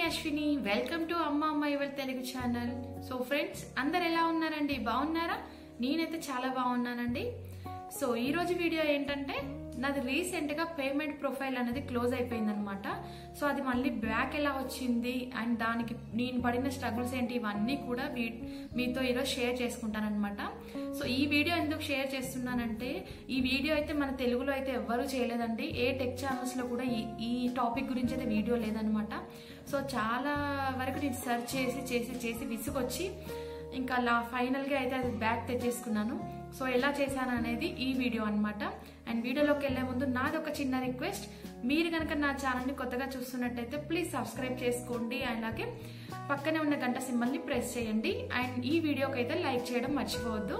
Ashwini welcome to అమ్మ అమ్మాయి వాళ్ళ తెలుగు ఛానల్ సో ఫ్రెండ్స్ అందరు ఎలా ఉన్నారండి బాగున్నారా నేనైతే చాలా బాగున్నానండి సో ఈ రోజు వీడియో ఏంటంటే నాది రీసెంట్ గా పేమెంట్ ప్రొఫైల్ అనేది క్లోజ్ అయిపోయింది అనమాట సో అది మళ్ళీ బ్యాక్ ఎలా వచ్చింది అండ్ దానికి నేను పడిన స్ట్రగుల్స్ ఏంటి ఇవన్నీ కూడా వీ- మీతో ఈరోజు షేర్ చేసుకుంటాను అనమాట సో ఈ వీడియో ఎందుకు షేర్ చేస్తున్నానంటే ఈ వీడియో అయితే మన తెలుగులో అయితే ఎవ్వరూ చేయలేదండి ఏ టెక్ ఛానల్స్ లో కూడా ఈ ఈ టాపిక్ గురించి అయితే వీడియో లేదనమాట సో చాలా వరకు నేను సెర్చ్ చేసి చేసి చేసి విసుగొచ్చి ఇంకా లా ఫైనల్ గా అయితే అది బ్యాక్ తెచ్చేసుకున్నాను సో ఎలా చేశాను అనేది ఈ వీడియో అన్నమాట అండ్ వీడియోలోకి వెళ్లే ముందు నాది ఒక చిన్న రిక్వెస్ట్ మీరు కనుక నా ఛానల్ ని కొత్తగా చూస్తున్నట్టయితే ప్లీజ్ సబ్స్క్రైబ్ చేసుకోండి అలాగే పక్కనే ఉన్న గంట సింబల్ ని ప్రెస్ చేయండి అండ్ ఈ వీడియోకి అయితే లైక్ చేయడం మర్చిపోవద్దు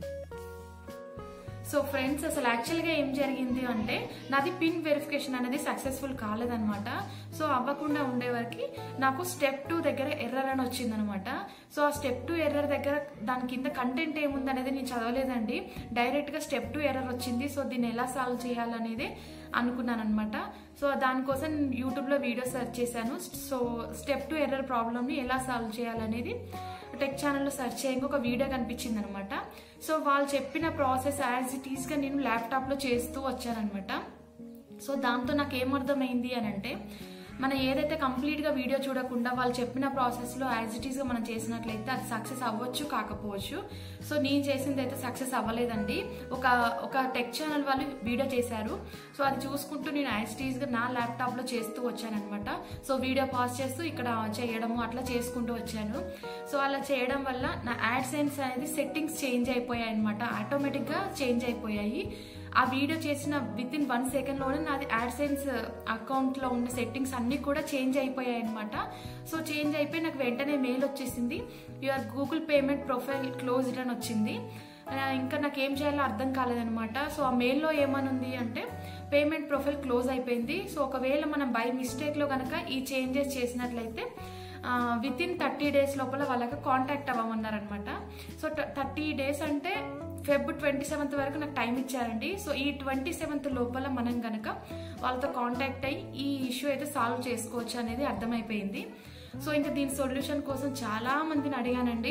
సో ఫ్రెండ్స్ అసలు యాక్చువల్గా ఏం జరిగింది అంటే నాది పిన్ వెరిఫికేషన్ అనేది సక్సెస్ఫుల్ కాలేదన్నమాట సో అవ్వకుండా ఉండే వరకు నాకు స్టెప్ టూ దగ్గర ఎర్రర్ అని వచ్చిందనమాట సో ఆ స్టెప్ టూ ఎర్రర్ దగ్గర దాని కింద కంటెంట్ ఏముంది అనేది నేను చదవలేదండి డైరెక్ట్గా స్టెప్ టూ ఎర్రర్ వచ్చింది సో దీన్ని ఎలా సాల్వ్ చేయాలనేది అనుకున్నాను అనమాట సో దానికోసం యూట్యూబ్లో వీడియో సెర్చ్ చేశాను సో స్టెప్ టూ ఎర్రర్ ప్రాబ్లమ్ని ఎలా సాల్వ్ చేయాలనేది టెక్ ఛానల్లో సెర్చ్ చేయగా ఒక వీడియో కనిపించింది అనమాట సో వాళ్ళు చెప్పిన ప్రాసెస్ యాజ్ ఇట్ ఈస్గా నేను ల్యాప్టాప్లో చేస్తూ వచ్చానమాట సో దాంతో నాకు ఏమర్థమైంది అని అంటే మనం ఏదైతే కంప్లీట్గా వీడియో చూడకుండా వాళ్ళు చెప్పిన ప్రాసెస్లో యాజ్ ఇట్ ఈస్గా మనం చేసినట్లయితే అది సక్సెస్ అవ్వచ్చు కాకపోవచ్చు సో నేను చేసింది అయితే సక్సెస్ అవ్వలేదండి ఒక ఒక టెక్ ఛానల్ వాళ్ళు వీడియో చేశారు సో అది చూసుకుంటూ నేను యాజ్ ఇట్ ఈస్గా నా ల్యాప్టాప్లో చేస్తూ వచ్చానమాట సో వీడియో పాస్ చేస్తూ ఇక్కడ చేయడము అట్లా చేసుకుంటూ వచ్చాను సో అలా చేయడం వల్ల నా యాడ్ సెన్స్ అనేది సెట్టింగ్స్ చేంజ్ అయిపోయాయి అనమాట ఆటోమేటిక్గా చేంజ్ అయిపోయాయి ఆ వీడియో చేసిన విత్ ఇన్ వన్ సెకండ్ లోనే నాది యాడ్సెన్స్ అకౌంట్ లో ఉన్న సెట్టింగ్స్ అన్ని కూడా చేంజ్ అయిపోయాయి అనమాట సో చేంజ్ అయిపోయి నాకు వెంటనే మెయిల్ వచ్చేసింది your Google payment profile closed అని వచ్చింది ఆ, ఇంకా నాకు ఏం చేయాలో అర్థం కాలేదనమాట సో ఆ మెయిల్లో ఏమనుంది అంటే పేమెంట్ ప్రొఫైల్ క్లోజ్ అయిపోయింది సో ఒకవేళ మనం బై మిస్టేక్ లో కనుక ఈ చేంజెస్ చేసినట్లయితే విత్ ఇన్ థర్టీ డేస్ లోపల వాళ్ళకి కాంటాక్ట్ అవ్వమన్నారనమాట సో థర్టీ డేస్ అంటే ఫెబ్ ట్వంటీ సెవెంత్ వరకు నాకు టైం ఇచ్చారండి సో ఈ ట్వంటీ సెవెంత్ లోపల మనం గనక వాళ్ళతో కాంటాక్ట్ అయ్యి ఈ ఇష్యూ అయితే సాల్వ్ చేసుకోవచ్చు అనేది అర్థమైపోయింది సో ఇంకా దీని సొల్యూషన్ కోసం చాలా మందిని అడిగానండి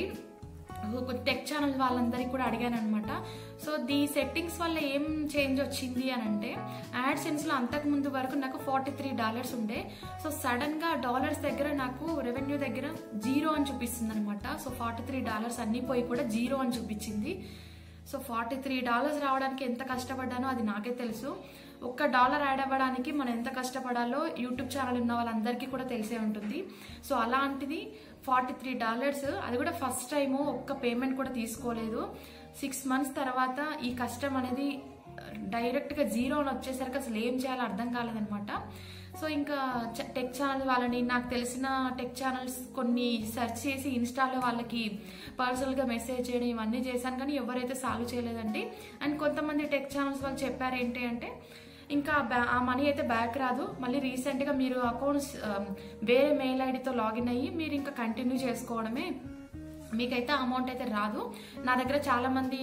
టెక్ ఛానల్ వాళ్ళందరికీ కూడా అడిగాను అనమాట సో దీ సెట్టింగ్స్ వల్ల ఏం చేంజ్ వచ్చింది అని అంటే యాడ్ సెన్స్ లో అంతకు ముందు వరకు నాకు ఫార్టీ త్రీ డాలర్స్ ఉండే సో సడన్ గా డాలర్స్ దగ్గర నాకు రెవెన్యూ దగ్గర జీరో అని చూపిస్తుంది అనమాట సో ఫార్టీ త్రీ డాలర్స్ అన్ని పోయి కూడా జీరో అని చూపించింది సో ఫార్టీ త్రీ డాలర్స్ రావడానికి ఎంత కష్టపడ్డానో అది నాకే తెలుసు ఒక్క డాలర్ యాడ్ అవ్వడానికి మనం ఎంత కష్టపడాలో యూట్యూబ్ ఛానల్ ఉన్న వాళ్ళందరికీ కూడా తెలిసే ఉంటుంది సో అలాంటిది ఫార్టీ త్రీ డాలర్స్ అది కూడా ఫస్ట్ టైము ఒక్క పేమెంట్ కూడా తీసుకోలేదు సిక్స్ మంత్స్ తర్వాత ఈ కష్టం అనేది డైరెక్ట్గా జీరో అని వచ్చేసరికి అసలు ఏం చేయాలో అర్థం కాలేదనమాట సో ఇంకా చ- టెక్ ఛానల్ వాళ్ళని నాకు తెలిసిన టెక్ ఛానల్స్ కొన్ని సెర్చ్ చేసి ఇన్స్టాలో వాళ్ళకి పర్సనల్గా మెసేజ్ చేయడం ఇవన్నీ చేశాను కానీ ఎవరైతే సాల్వ్ చేయలేదండి అండ్ కొంతమంది టెక్ ఛానల్స్ వాళ్ళు చెప్పారు ఏంటి అంటే ఇంకా బ్యా- ఆ మనీ అయితే బ్యాక్ రాదు మళ్ళీ రీసెంట్గా మీరు అకౌంట్స్ వేరే మెయిల్ ఐడితో లాగిన్ అయ్యి మీరు ఇంకా కంటిన్యూ చేసుకోవడమే మీకైతే అమౌంట్ అయితే రాదు నా దగ్గర చాలా మంది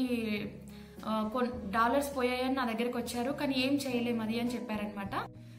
ఆ, కొన్ డాలర్స్ పోయాయని నా దగ్గరకు వచ్చారు కానీ ఏం చేయలేము అది అని చెప్పారనమాట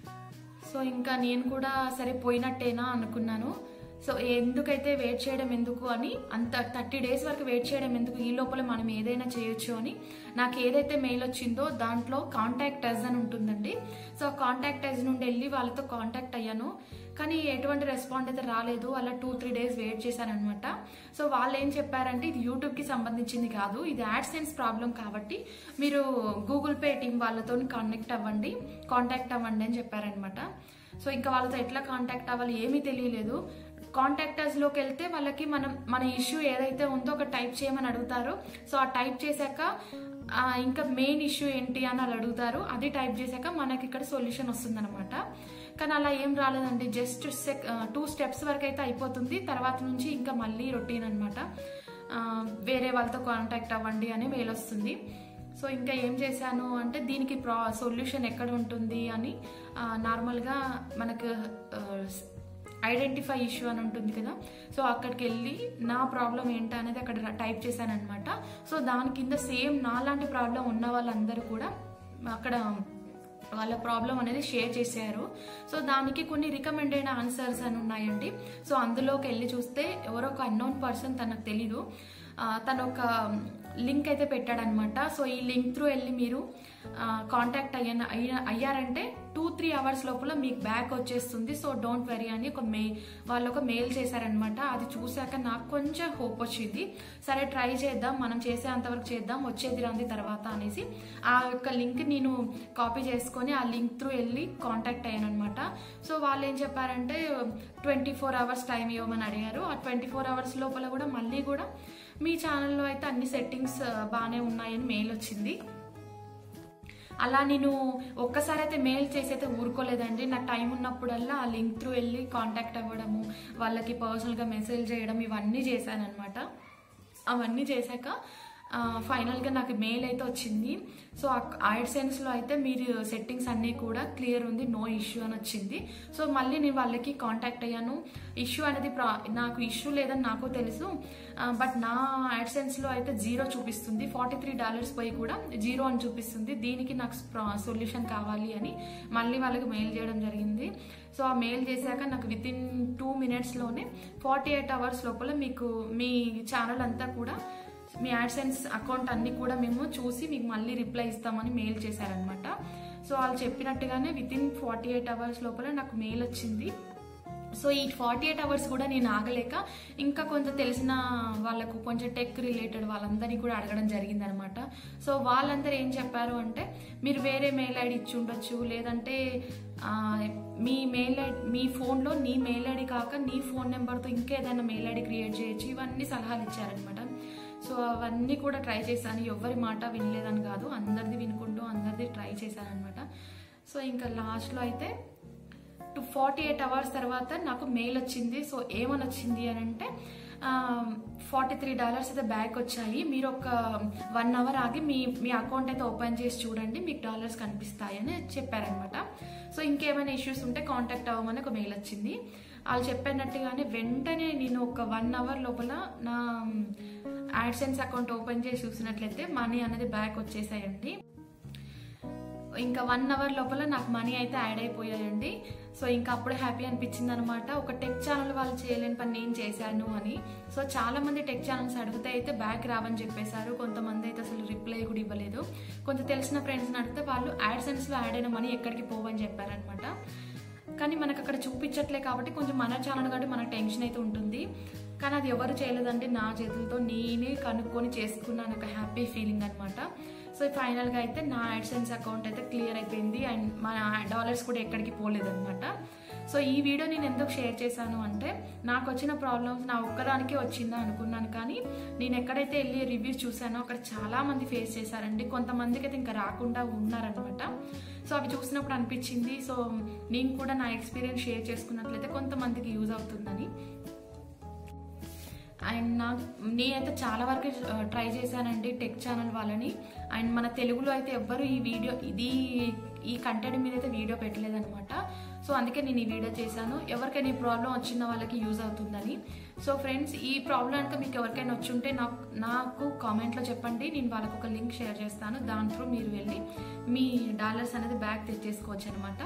సో ఇంకా నేను కూడా సరే పోయినట్టేనా అనుకున్నాను సో ఎందుకైతే వెయిట్ చేయడం ఎందుకు అని అంత థర్టీ డేస్ వరకు వెయిట్ చేయడం ఎందుకు ఈ లోపల మనం ఏదైనా చేయొచ్చు అని నాకు ఏదైతే మెయిల్ వచ్చిందో దాంట్లో కాంటాక్ట్ అజ్ అని ఉంటుందండి సో కాంటాక్ట్ అజ్ నుండి వెళ్ళి వాళ్ళతో కాంటాక్ట్ అయ్యాను కానీ ఎటువంటి రెస్పాండ్ అయితే రాలేదు అలా టూ త్రీ డేస్ వెయిట్ చేశాను అనమాట సో వాళ్ళు ఏం చెప్పారంటే ఇది యూట్యూబ్ కి సంబంధించింది కాదు ఇది యాడ్ సెన్స్ ప్రాబ్లం కాబట్టి మీరు గూగుల్ పే టీం వాళ్ళతో కనెక్ట్ అవ్వండి కాంటాక్ట్ అవ్వండి అని చెప్పారనమాట సో ఇంకా వాళ్ళతో ఎట్లా కాంటాక్ట్ అవ్వాలి ఏమీ తెలియలేదు కాంటాక్టర్స్ లోకి వెళ్తే వాళ్ళకి మనం మన ఇష్యూ ఏదైతే ఉందో ఒక టైప్ చేయమని అడుగుతారు సో ఆ టైప్ చేశాక ఆ, ఇంకా మెయిన్ ఇష్యూ ఏంటి అని వాళ్ళు అడుగుతారు అది టైప్ చేశాక మనకి ఇక్కడ సొల్యూషన్ వస్తుందన్నమాట కానీ అలా ఏం రాలేదండి జస్ట్ టూ స్టెప్స్ వరకు అయితే అయిపోతుంది తర్వాత నుంచి ఇంకా మళ్ళీ రొటీన్ అనమాట వేరే వాళ్ళతో కాంటాక్ట్ అవ్వండి అని మెయిల్ వస్తుంది సో ఇంకా ఏం చేశాను అంటే దీనికి ప్రా సొల్యూషన్ ఎక్కడ ఉంటుంది అని ఆ, నార్మల్గా మనకు ఐడెంటిఫై ఇష్యూ అని ఉంటుంది కదా సో అక్కడికి వెళ్ళి నా ప్రాబ్లం ఏంటి అనేది అక్కడ టైప్ చేశాను అనమాట సో దాని కింద సేమ్ నాలాంటి ప్రాబ్లం ఉన్న వాళ్ళందరూ కూడా అక్కడ వాళ్ళ ప్రాబ్లం అనేది షేర్ చేశారు సో దానికి కొన్ని రికమెండెడ్ ఆన్సర్స్ అని ఉన్నాయండి సో అందులోకి వెళ్ళి చూస్తే ఎవరో ఒక అన్నోన్ పర్సన్ తనకు తెలీదు ఆ, తను ఒక లింక్ అయితే పెట్టాడనమాట సో ఈ లింక్ త్రూ వెళ్ళి మీరు కాంటాక్ట్ అయ్యన అయ్య- అయ్యారంటే టూ త్రీ అవర్స్ లోపల మీకు బ్యాక్ వచ్చేస్తుంది సో డోంట్ వెరీ అని ఒక మే వాళ్ళు ఒక మెయిల్ చేశారనమాట అది చూశాక నాకు కొంచెం హోప్ వచ్చింది సరే ట్రై చేద్దాం మనం చేసేంతవరకు చేద్దాం వచ్చేది రాంది తర్వాత అనేసి ఆ యొక్క లింక్ నేను కాపీ చేసుకొని ఆ లింక్ త్రూ వెళ్ళి కాంటాక్ట్ అయ్యాను అనమాట సో వాళ్ళు ఏం చెప్పారంటే ట్వంటీ ఫోర్ అవర్స్ టైం ఇవ్వమని అడిగారు ఆ ట్వంటీ ఫోర్ అవర్స్ లోపల కూడా మళ్ళీ కూడా మీ ఛానల్లో అయితే అన్ని సెట్టింగ్స్ బాగానే ఉన్నాయని మెయిల్ వచ్చింది అలా నేను ఒక్కసారి అయితే మెయిల్ చేసి అయితే ఊరుకోలేదండి నా టైం ఉన్నప్పుడల్లా ఆ లింక్ త్రూ వెళ్ళి కాంటాక్ట్ అవ్వడము వాళ్ళకి పర్సనల్గా మెసేజ్ చేయడం ఇవన్నీ చేశాను అనమాట అవన్నీ చేశాక ఆ, ఫైనల్గా నాకు మెయిల్ అయితే వచ్చింది సో లో అయితే మీరు సెట్టింగ్స్ అన్నీ కూడా క్లియర్ ఉంది నో ఇష్యూ అని వచ్చింది సో మళ్ళీ నేను వాళ్ళకి కాంటాక్ట్ అయ్యాను ఇష్యూ అనేది ప్రా- నాకు ఇష్యూ లేదని నాకు తెలుసు బట్ నా లో అయితే జీరో చూపిస్తుంది ఫార్టీ త్రీ డాలర్స్ పోయి కూడా జీరో అని చూపిస్తుంది దీనికి నాకు సొల్యూషన్ కావాలి అని మళ్ళీ వాళ్ళకి మెయిల్ చేయడం జరిగింది సో ఆ మెయిల్ చేశాక నాకు విత్ ఇన్ టూ మినిట్స్లోనే ఫార్టీ ఎయిట్ అవర్స్ లోపల మీకు మీ ఛానల్ అంతా కూడా మీ యాడ్సెన్స్ అకౌంట్ అన్ని కూడా మేము చూసి మీకు మళ్ళీ రిప్లై ఇస్తామని మెయిల్ చేశారనమాట సో వాళ్ళు చెప్పినట్టుగానే within forty eight hours లోపల నాకు మెయిల్ వచ్చింది సో ఈ ఫార్టీ ఎయిట్ అవర్స్ కూడా నేను ఆగలేక ఇంకా కొంచెం తెలిసిన వాళ్ళకు కొంచెం టెక్ రిలేటెడ్ వాళ్ళందరినీ కూడా అడగడం జరిగింది అనమాట సో వాళ్ళందరూ ఏం చెప్పారు అంటే మీరు వేరే మెయిల్ ఐడి ఇచ్చి ఉండొచ్చు లేదంటే ఆ, మీ మెయిల్ ఐడి మీ ఫోన్లో నీ మెయిల్ ఐడి కాక నీ ఫోన్ నెంబర్తో ఇంకేదైనా మెయిల్ ఐడి క్రియేట్ చేయొచ్చు ఇవన్నీ సలహాలు ఇచ్చారనమాట సో అవన్నీ కూడా ట్రై చేశాను ఎవరి మాట వినలేదని కాదు అందరిది వినుకుంటూ అందరిది ట్రై చేశాను అనమాట సో ఇంకా లాస్ట్లో అయితే టు ఫార్టీ ఎయిట్ అవర్స్ తర్వాత నాకు మెయిల్ వచ్చింది సో ఏమని వచ్చింది అని అంటే ఫార్టీ త్రీ డాలర్స్ అయితే బ్యాక్ వచ్చాయి మీరు ఒక వన్ అవర్ ఆగి మీ మీ అకౌంట్ అయితే ఓపెన్ చేసి చూడండి మీకు డాలర్స్ కనిపిస్తాయి అని చెప్పారనమాట సో ఇంకేమైనా ఇష్యూస్ ఉంటే కాంటాక్ట్ అవ్వమని ఒక మెయిల్ వచ్చింది వాళ్ళు చెప్పినట్టుగానే వెంటనే నేను ఒక వన్ అవర్ లోపల నా యాడ్సెన్స్ అకౌంట్ ఓపెన్ చేసి చూసినట్లయితే మనీ అనేది బ్యాక్ వచ్చేసాయండి ఇంకా వన్ అవర్ లోపల నాకు మనీ అయితే యాడ్ అయిపోయాయండి సో ఇంకా అప్పుడే హ్యాపీ అనిపించింది అనమాట ఒక టెక్ ఛానల్ వాళ్ళు చేయలేని పని నేను చేశాను అని సో చాలా మంది టెక్ ఛానల్స్ అడిగితే అయితే బ్యాక్ రావని చెప్పేశారు కొంతమంది అయితే అసలు రిప్లై కూడా ఇవ్వలేదు కొంత తెలిసిన ఫ్రెండ్స్ని అడిగితే వాళ్ళు యాడ్సెన్స్లో యాడ్ అయిన మనీ ఎక్కడికి పోవని చెప్పారనమాట కానీ మనకు అక్కడ చూపించట్లే కాబట్టి కొంచెం మన ఛానల్ కాబట్టి మనకు టెన్షన్ అయితే ఉంటుంది కానీ అది ఎవరు చేయలేదండి నా చేతులతో నేనే కనుక్కొని చేసుకున్నాను ఒక హ్యాపీ ఫీలింగ్ అనమాట సో ఫైనల్గా అయితే నా యాడ్సెన్స్ అకౌంట్ అయితే క్లియర్ అయిపోయింది అండ్ మన డాలర్స్ కూడా ఎక్కడికి పోలేదన్నమాట సో ఈ వీడియో నేను ఎందుకు షేర్ చేశాను అంటే నాకు వచ్చిన ప్రాబ్లమ్స్ నా ఒక్కదానికే వచ్చిందా అనుకున్నాను కానీ నేను ఎక్కడైతే వెళ్ళి రివ్యూస్ చూసానో అక్కడ చాలా మంది ఫేస్ చేశారండి కొంతమందికి అయితే ఇంకా రాకుండా ఉన్నారనమాట సో అవి చూసినప్పుడు అనిపించింది సో నేను కూడా నా ఎక్స్పీరియన్స్ షేర్ చేసుకున్నట్లయితే కొంతమందికి యూజ్ అవుతుందని అండ్ నా నేనైతే చాలా వరకు ట్రై చేశానండి టెక్ ఛానల్ వాళ్ళని అండ్ మన తెలుగులో అయితే ఎవ్వరు ఈ వీడియో ఇది ఈ కంటెంట్ మీద అయితే వీడియో పెట్టలేదన్నమాట సో అందుకే నేను ఈ వీడియో చేశాను ఎవరికైనా ఈ ప్రాబ్లం వచ్చిన వాళ్ళకి యూజ్ అవుతుందని సో ఫ్రెండ్స్ ఈ ప్రాబ్లం కనుక మీకు ఎవరికైనా వచ్చి ఉంటే నాకు నాకు కామెంట్లో చెప్పండి నేను వాళ్ళకు ఒక లింక్ షేర్ చేస్తాను దాని త్రూ మీరు వెళ్ళి మీ డాలర్స్ అనేది బ్యాక్ తెచ్చేసుకోవచ్చు అనమాట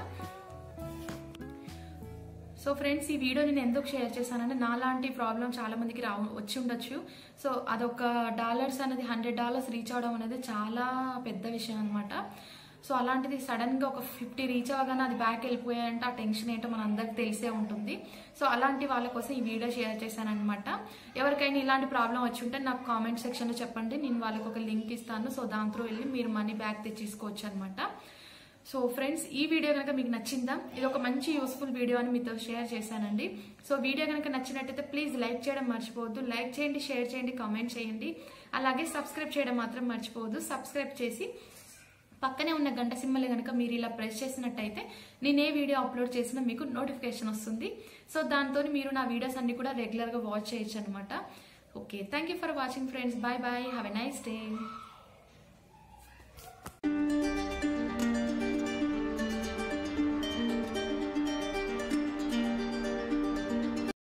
సో ఫ్రెండ్స్ ఈ వీడియో నేను ఎందుకు షేర్ చేశానంటే నాలాంటి ప్రాబ్లం చాలా మందికి రా వచ్చి ఉండొచ్చు సో అదొక డాలర్స్ అనేది హండ్రెడ్ డాలర్స్ రీచ్ అవడం అనేది చాలా పెద్ద విషయం అనమాట సో అలాంటిది సడన్ గా ఒక ఫిఫ్టీ రీచ్ అవ్వగానే అది బ్యాక్ వెళ్ళిపోయాయంటే ఆ టెన్షన్ ఏంటో మన అందరికి తెలిసే ఉంటుంది సో అలాంటి వాళ్ళ కోసం ఈ వీడియో షేర్ చేశాను అనమాట ఎవరికైనా ఇలాంటి ప్రాబ్లం వచ్చి ఉంటే నాకు కామెంట్ సెక్షన్ లో చెప్పండి నేను వాళ్ళకి ఒక లింక్ ఇస్తాను సో దాని త్రూ వెళ్ళి మీరు మనీ బ్యాక్ తెచ్చేసుకోవచ్చు అనమాట సో ఫ్రెండ్స్ ఈ వీడియో కనుక మీకు నచ్చిందా ఇది ఒక మంచి యూస్ఫుల్ వీడియో అని మీతో షేర్ చేశానండి సో వీడియో కనుక నచ్చినట్టయితే ప్లీజ్ లైక్ చేయడం మర్చిపోవద్దు లైక్ చేయండి షేర్ చేయండి కామెంట్ చేయండి అలాగే సబ్స్క్రైబ్ చేయడం మాత్రం మర్చిపోవద్దు సబ్స్క్రైబ్ చేసి పక్కనే ఉన్న గంట సింబల్ కనుక మీరు ఇలా ప్రెస్ చేసినట్టయితే నేను ఏ వీడియో అప్లోడ్ చేసినా మీకు నోటిఫికేషన్ వస్తుంది సో దాంతో మీరు నా వీడియోస్ అన్ని కూడా రెగ్యులర్గా వాచ్ చేయొచ్చు అనమాట okay thank you for watching friends bye bye have a nice day